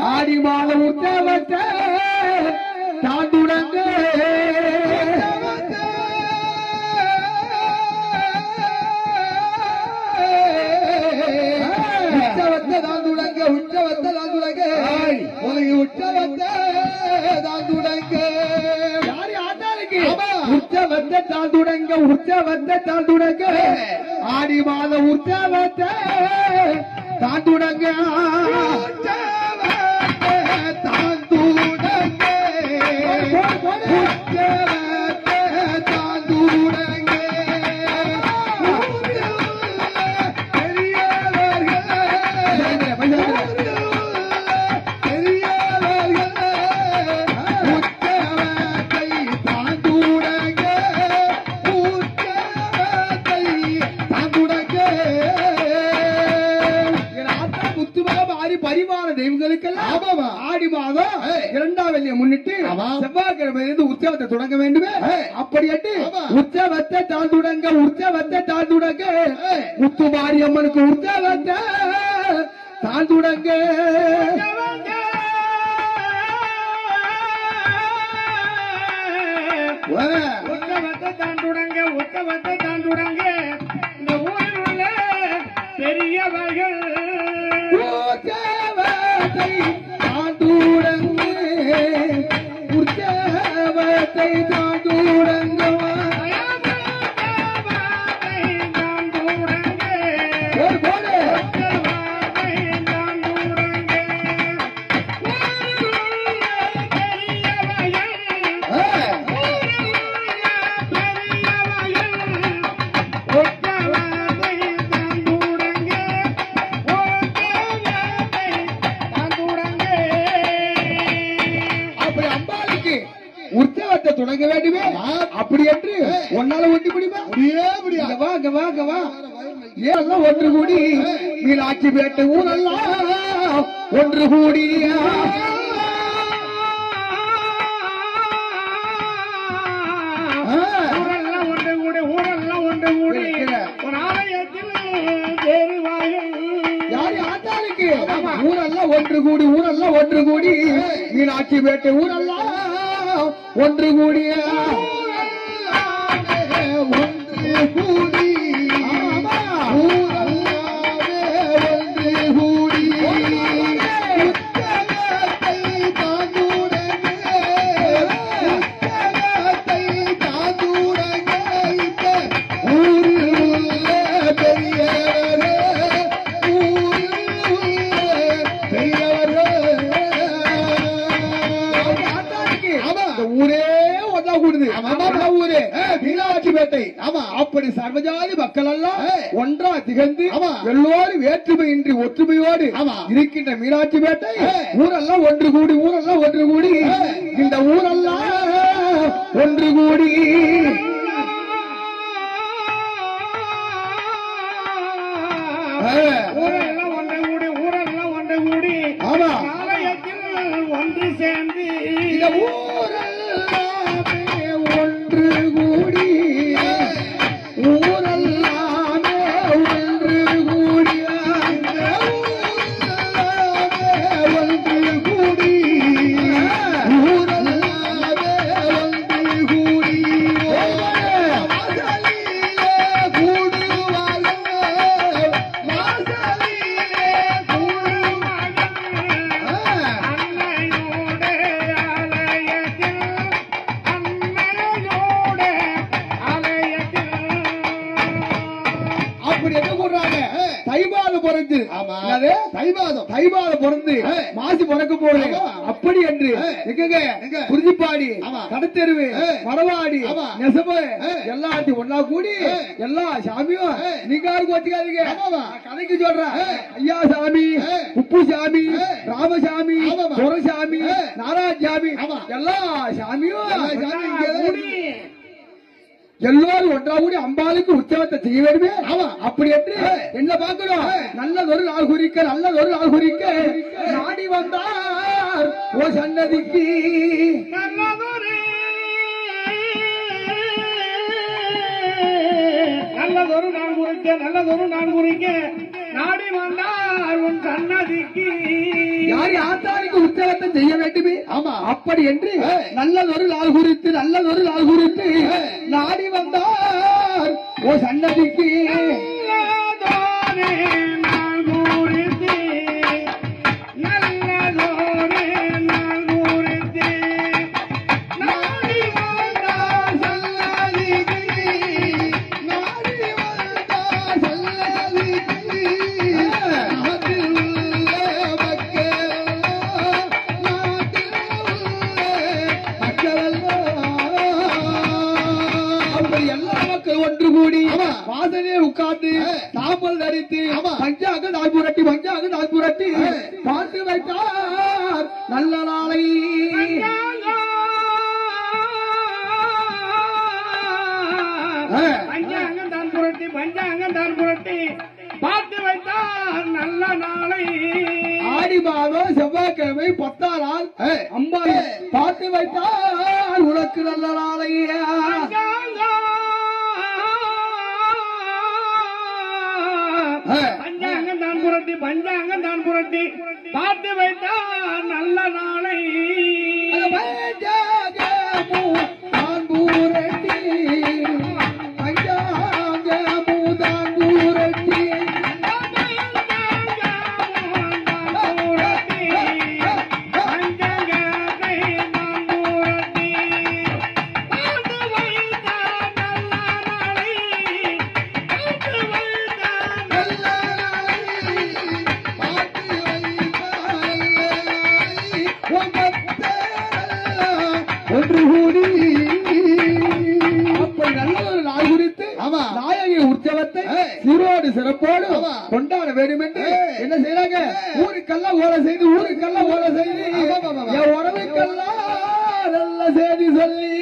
ஆடி மாத உற்சவத்தை தாண்டுடங்க உற்சவத்தை தான் துடங்க உற்சவத்தை தான் துடங்க உனக்கு உற்சவத்தை தான் துடங்க யாரு ஆண்டாளுக்கு ஆமா. உற்சவத்தை தாண்டுடங்க உற்சவத்தை தாண்டுடங்க ஆடி மாத உற்சவத்தை தாண்டுடங்க உற்சவத்தை தான் துடங்க உற்சவத்தை தான் துடங்க பரிவார தெய்வங்களுக்கெல்லாம் ஆமாமா. ஆடி மாதம் ஏய். இரண்டாம் வெள்ளியை முன்னிட்டு ஆமா. செவ்வாய்க்கிழமையிலிருந்து உற்சவத்தை தொடங்க வேண்டுமே ஏய். அப்படியாட்டு ஆமா. உற்சவத்தை தாழ்ந்துடங்க உற்சவத்தை தாழ்ந்துடங்க ஏய். முத்துமாரி அம்மனுக்கு உற்சவத்தை தாழ்ந்துடங்க உத்தவத்தை தாண்டுடங்க உத்தவத்தை தாண்டுடங்க இந்த ஊரில் உள்ள பெரியவர்கள் உற்சவத்தை தாழ்ந்துடங்க உற்சவத்தை தாழ்ந்துடங்க உத்தவத்தை தாண்டுடங்க போடு, போடு. உத்தவத்தை தாண்டுடங்க ஊரில் உள்ள பெரியவர்கள் ஏய். அப்படி அம்பாளுக்கு உற்சவத்தை தொடங்க வேண்டுமே அப்படி என்று ஒன்னால ஒட்டி முடியுமா அப்படியே முடியாது இங்க வா இங்க வா இங்க வா ஏன் ஒன்று கூடி மீனாட்சி பேட்டை ஊரெல்லாம் ஒன்று கூடி ஊரெல்லாம் ஒன்று கூடி ஊரெல்லாம் ஒன்று கூடி ஒரு ஆலயத்தில் தேர்வாயில் யாரு ஆத்தாளுக்கு ஊரெல்லாம் ஒன்று கூடி ஊரெல்லாம் ஒன்று கூடி மீனாட்சி பேட்டை ஊரெல்லாம் ஒன்று கூடிய ஒன்று கூடி ஆமா. ஊரல்லாவே ஒன்று கூடி உற்சவத்தை தாங்குடங்க உற்சவத்தை தாங்குடங்க இந்த ஊரில் உள்ள பெரியவரே ஊரில் உள்ள பெரியவரே ஆத்தாளுக்கு ஆமா. இந்த ஊரே ஒன்னா கூடுது ஆமா. ஆமா ஊரே ஏய், மீனாட்சி பேட்டை ஆமா. அப்படி சர்வஜாதி மக்கள் எல்லாம் ஏய். ஒன்றா திகழ்ந்து ஆமா. எல்லோரும் வேற்றுமையின்றி ஒற்றுமையோடு ஆமா. இருக்கின்ற மீனாட்சி பேட்டை ஏய். ஊரெல்லாம் ஒன்று கூடி ஊரெல்லாம் ஒன்று கூடி ஏய். இந்த ஊரெல்லாம் ஒன்று கூடி ஏய். ஊரெல்லாம் ஒன்று கூடி ஊரெல்லாம் ஒன்று கூடி ஆமா. ஆலயத்தில் ஒன்று சேர்ந்து இந்த ஊரெல்லாமே ஒன்று கூடி ஊரெல்லாமே ஒன்று கூடி இந்த ஊரெல்லாமே ஒன்று கூடி ஊரெல்லாமே ஒன்று கூடி மாசலிலே கூடுவாங்க மாசலிலே கூடுவாங்க அன்னையோட ஆலயத்தில் அன்னையோட ஆலயத்தில் அப்படி என்ன சொல்றாங்க தைமாதம் பிறந்து ஆமா. என்னது? தைமாதம் தைமாதம் பிறந்து ஏய். மாசி பிறக்க போகுது ஆமா. அப்படி என்று ஏய். எங்கங்க எங்க? குறிஞ்சிப்பாடி ஆமா. கடத்தெருவு ஏய். மரவாடி ஆமா. நெசவு ஏய். எல்லாத்தையும் ஒன்னா கூடி ஏய். எல்லா சாமியும் ஏய். நீங்க யாருக்கும் வச்சுக்காதீங்க ஆமாவா? நான் கதைக்கு சொல்றேன் ஏய். ஐயா சாமி ஏய். உப்பு சாமி ஏய். ராமசாமி ஆமாவா? துரசாமி ஏய். நாராயண சாமி ஆமா. எல்லா சாமியும் எல்லா சாமியும் இங்கதான் கூடி எல்லாரும் ஒன்றா கூடி அம்பாளுக்கு உற்சவத்தை செய்ய வேண்டுமே ஆமா. அப்படி என்று என்ன பார்க்கணும் நல்லதொரு நாள் குறிக்க நல்லதொரு நாள் குறிக்க நாடி வந்தார் ஓ சன்னதிக்கு நல்லதொரு நல்லதொரு நான் குறிக்க நல்லதொரு நான் குறிக்க நாடி வந்தார் வந்தார் உன் சன்னதிக்கு யார் ஆத்தாரிக்கு உற்சவத்தை செய்ய வேண்டுமே ஆமா. அப்படி என்று ஏ. நல்லதொரு நாள் குறித்து நல்லதொரு நாள் குறித்து ஏ. நாடி வந்தார் ஓ சன்னதிக்கு நல்லதோரே நாள் குறித்து நல்லதோரே நாள் குறித்து நாடி வந்தார் சன்னதிக்கு நாடி வந்தார் சன்னதிக்கு. நாட்டில் உள்ள மக்கள் நாட்டில் உள்ள மக்களெல்லாம் அப்படி எல்லா மக்கள் ஒன்று கூடி ஆமா. வாசலே உட்கார்ந்து ஏ. சாம்பல் தரித்து ஆமா. பஞ்சாக நாள் புரட்டி பஞ்சாக நாள் புரட்டி ஏ. பார்த்து வைத்தார் நல்ல நாளை ஏ. பஞ்சாங்கம் தான் புரட்டி பஞ்சாங்கம் தான் புரட்டி பார்த்து வைத்தார் நல்ல நாளை ஆடி மாதம் செவ்வாய்க்கிழமை பத்தாம் நாள் ஏ. அம்பாள் ஏ. பார்த்து வைத்தால் உனக்கு நல்ல நாளையா ஏ. பஞ்சாங்கம் தான் புரட்டி பஞ்சாங்கம் தான் புரட்டி பார்த்து வைத்தார் நல்ல நாளை பஞ்சாங்கத்தை நான் புரட்டி பார்த்து வைத்தார் நல்ல நாளை பார்த்து வைத்தார் நல்ல ஒன்று கூடி அப்படி நல்ல ஒரு நாள் குறித்து ஆமா. நாயகி உற்சவத்தை ஏ. சிறுவோடு சிறப்போடு ஆமா. கொண்டாட வேண்டும் என்று ஏ. என்ன செய்யறாங்க ஊருக்கெல்லாம் ஓலை செய்து ஊருக்கெல்லாம் ஓலை செய்து ஆமா, ஆமா, ஆமா. என் உறவுக்கெல்லாம் நல்ல செய்தி சொல்லி